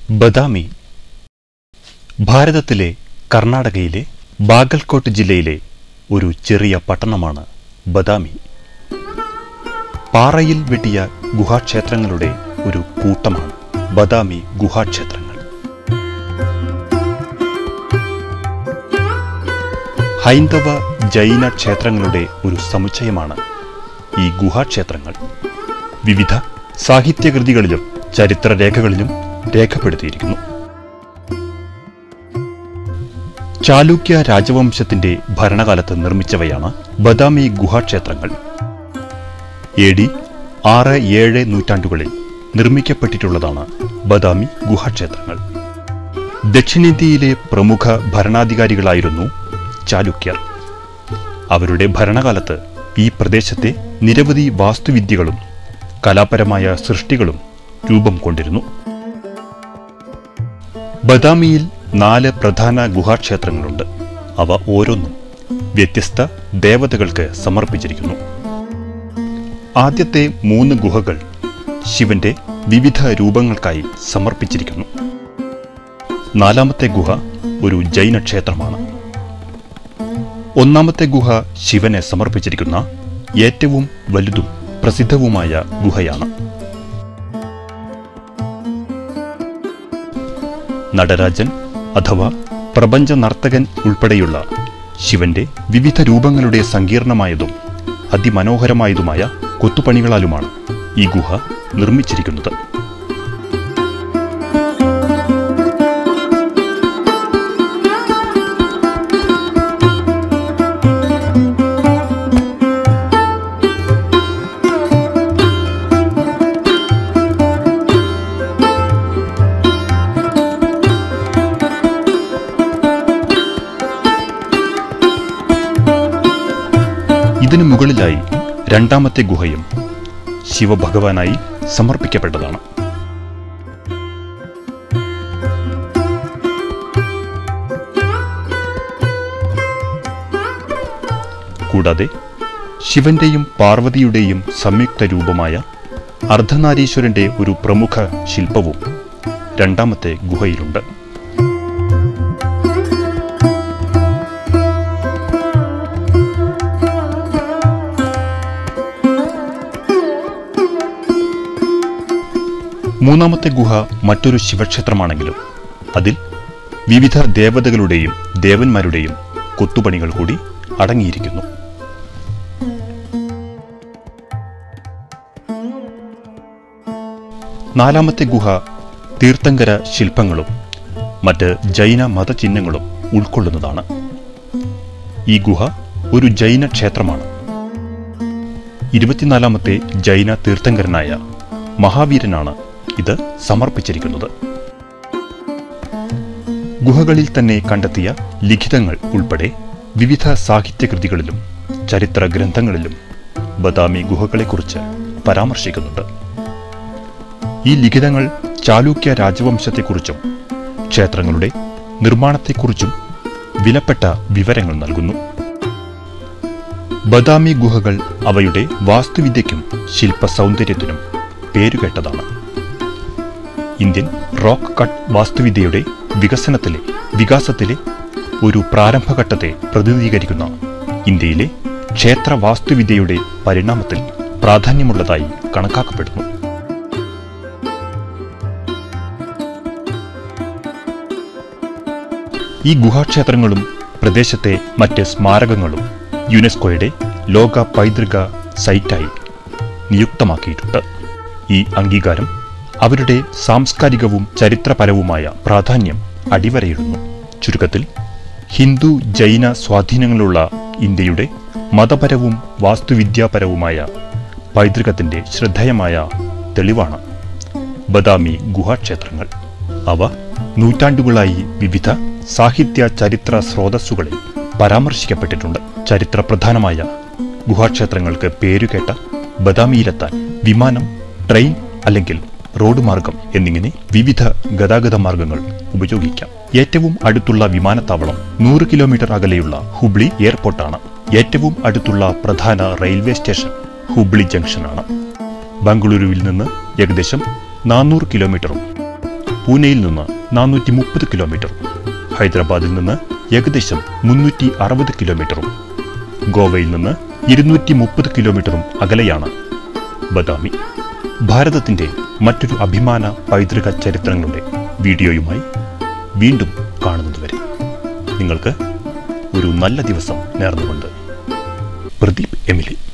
ബദാമി ഭാരതത്തിലെ കർണാടകയിലെ ബാഗൽകോട്ട് ജില്ലയിലെ ഒരു ചെറിയ പട്ടണമാണ് ബദാമി പാറയിൽ വെട്ടിയ ഗുഹാക്ഷേത്രങ്ങളുടെ ഒരു കൂട്ടമാണ് ബദാമി ഗുഹാക്ഷേത്രങ്ങൾ ഹൈന്ദവ ജൈന ക്ഷേത്രങ്ങളുടെ ഒരു സമുച്ചയമാണ് ഈ ഗുഹാക്ഷേത്രങ്ങൾ വിവിധ സാഹിത്യകൃതികളിലും ചരിത്രരേഖകളിലും രേഖപ്പെടുത്തിയിരിക്കുന്നു ചാലൂക്യ രാജവംശത്തിന്റെ ഭരണകാലത്ത് നിർമ്മിച്ചവയാണ് ബദാമി ഗുഹാക്ഷേത്രങ്ങൾ എ ഡി ആറ് ഏഴ് നൂറ്റാണ്ടുകളിൽ നിർമ്മിക്കപ്പെട്ടിട്ടുള്ളതാണ് ബദാമി ഗുഹാക്ഷേത്രങ്ങൾ ദക്ഷിണേന്ത്യയിലെ പ്രമുഖ ഭരണാധികാരികളായിരുന്നു ചാലുക്യർ അവരുടെ ഭരണകാലത്ത് ഈ പ്രദേശത്തെ നിരവധി വാസ്തുവിദ്യകളും കലാപരമായ സൃഷ്ടികളും രൂപം കൊണ്ടിരുന്നു ബദാമിയിൽ നാല് പ്രധാന ഗുഹാക്ഷേത്രങ്ങളുണ്ട് അവ ഓരോന്നും വ്യത്യസ്ത ദേവതകൾക്ക് സമർപ്പിച്ചിരിക്കുന്നു ആദ്യത്തെ മൂന്ന് ഗുഹകൾ ശിവന്റെ വിവിധ രൂപങ്ങൾക്കായി സമർപ്പിച്ചിരിക്കുന്നു നാലാമത്തെ ഗുഹ ഒരു ജൈന ക്ഷേത്രമാണ് ഒന്നാമത്തെ ഗുഹ ശിവനെ സമർപ്പിച്ചിരിക്കുന്ന ഏറ്റവും വലുതും പ്രസിദ്ധവുമായ ഗുഹയാണ് നടരാജൻ അഥവാ പ്രപഞ്ച നർത്തകൻ ഉൾപ്പെടെയുള്ള ശിവന്റെ വിവിധ രൂപങ്ങളുടെ സങ്കീർണമായതും അതിമനോഹരമായതുമായ കൊത്തുപണികളാലുമാണ് ഈ ഗുഹ നിർമ്മിച്ചിരിക്കുന്നത് ഇതിനു മുകളിലായി രണ്ടാമത്തെ ഗുഹയും ശിവഭഗവാനായി സമർപ്പിക്കപ്പെട്ടതാണ് കൂടാതെ ശിവന്റെയും പാർവതിയുടെയും സംയുക്ത രൂപമായ അർദ്ധനാരീശ്വരന്റെ ഒരു പ്രമുഖ ശില്പവും രണ്ടാമത്തെ ഗുഹയിലുണ്ട് മൂന്നാമത്തെ ഗുഹ മറ്റൊരു ശിവക്ഷേത്രമാണെങ്കിലും അതിൽ വിവിധ ദേവതകളുടെയും ദേവന്മാരുടെയും കൊത്തുപണികൾ കൂടി അടങ്ങിയിരിക്കുന്നു നാലാമത്തെ ഗുഹ തീർത്ഥങ്കര ശില്പങ്ങളും മറ്റ് ജൈന മതചിഹ്നങ്ങളും ഉൾക്കൊള്ളുന്നതാണ് ഈ ഗുഹ ഒരു ജൈന ക്ഷേത്രമാണ് ഇരുപത്തിനാലാമത്തെ ജൈന തീർത്ഥങ്കരനായ മഹാവീരനാണ് ഇത് സമർപ്പിച്ചിരിക്കുന്നത് ഗുഹകളിൽ തന്നെ കണ്ടെത്തിയ ലിഖിതങ്ങൾ ഉൾപ്പെടെ വിവിധ സാഹിത്യകൃതികളിലും ചരിത്ര ഗ്രന്ഥങ്ങളിലും ബദാമി ഗുഹകളെക്കുറിച്ച് പരാമർശിക്കുന്നുണ്ട് ഈ ലിഖിതങ്ങൾ ചാലൂക്യ രാജവംശത്തെക്കുറിച്ചും ക്ഷേത്രങ്ങളുടെ നിർമ്മാണത്തെക്കുറിച്ചും വിലപ്പെട്ട വിവരങ്ങൾ നൽകുന്നു ബദാമി ഗുഹകൾ അവയുടെ വാസ്തുവിദ്യയ്ക്കും ശില്പ സൗന്ദര്യത്തിനും പേരുകേട്ടതാണ് ഇന്ത്യൻ റോക്ക് കട്ട് വാസ്തുവിദ്യയുടെ വികസനത്തിലെ വികാസത്തിലെ ഒരു പ്രാരംഭഘട്ടത്തെ പ്രതിനിധീകരിക്കുന്ന ഇന്ത്യയിലെ ക്ഷേത്ര വാസ്തുവിദ്യയുടെ പരിണാമത്തിൽ പ്രാധാന്യമുള്ളതായി കണക്കാക്കപ്പെടുന്നു ഈ ഗുഹാക്ഷേത്രങ്ങളും പ്രദേശത്തെ മറ്റ് സ്മാരകങ്ങളും യുനെസ്കോയുടെ ലോക പൈതൃക സൈറ്റായി നിയുക്തമാക്കിയിട്ടുണ്ട് ഈ അംഗീകാരം അവരുടെ സാംസ്കാരികവും ചരിത്രപരവുമായ പ്രാധാന്യം അടിവരയിടുന്നു ചുരുക്കത്തിൽ ഹിന്ദു ജൈന സ്വാധീനങ്ങളുള്ള ഇന്ത്യയുടെ മതപരവും വാസ്തുവിദ്യാപരവുമായ പൈതൃകത്തിന്റെ ശ്രദ്ധേയമായ തെളിവാണ് ബദാമി ഗുഹാക്ഷേത്രങ്ങൾ അവ നൂറ്റാണ്ടുകളായി വിവിധ സാഹിത്യ ചരിത്ര സ്രോതസ്സുകളിൽ പരാമർശിക്കപ്പെട്ടിട്ടുണ്ട് ചരിത്രപ്രധാനമായ ഗുഹാക്ഷേത്രങ്ങൾക്ക് പേരുകേട്ട ബദാമിയിലെത്താൻ വിമാനം ട്രെയിൻ അല്ലെങ്കിൽ റോഡ് മാർഗം എന്നിങ്ങനെ വിവിധ ഗതാഗത മാർഗങ്ങൾ ഉപയോഗിക്കാം ഏറ്റവും അടുത്തുള്ള വിമാനത്താവളം നൂറ് കിലോമീറ്റർ അകലെയുള്ള ഹുബ്ലി എയർപോർട്ടാണ് ഏറ്റവും അടുത്തുള്ള പ്രധാന റെയിൽവേ സ്റ്റേഷൻ ഹുബ്ലി ജംഗ്ഷനാണ് ബംഗളൂരുവിൽ നിന്ന് ഏകദേശം നാനൂറ് കിലോമീറ്ററും പൂനെയിൽ നിന്ന് നാനൂറ്റി മുപ്പത് കിലോമീറ്റർ ഹൈദരാബാദിൽ നിന്ന് ഏകദേശം മുന്നൂറ്റി അറുപത് കിലോമീറ്ററും ഗോവയിൽ നിന്ന് ഇരുന്നൂറ്റി മുപ്പത് കിലോമീറ്ററും അകലെയാണ് ബദാമി ഭാരതത്തിന്റെ മറ്റൊരു അഭിമാന പൈതൃക ചരിത്രങ്ങളുടെ വീഡിയോയുമായി വീണ്ടും കാണുന്നതുവരെ നിങ്ങൾക്ക് ഒരു നല്ല ദിവസം നേർന്നുകൊണ്ട് പ്രദീപ് എമിലി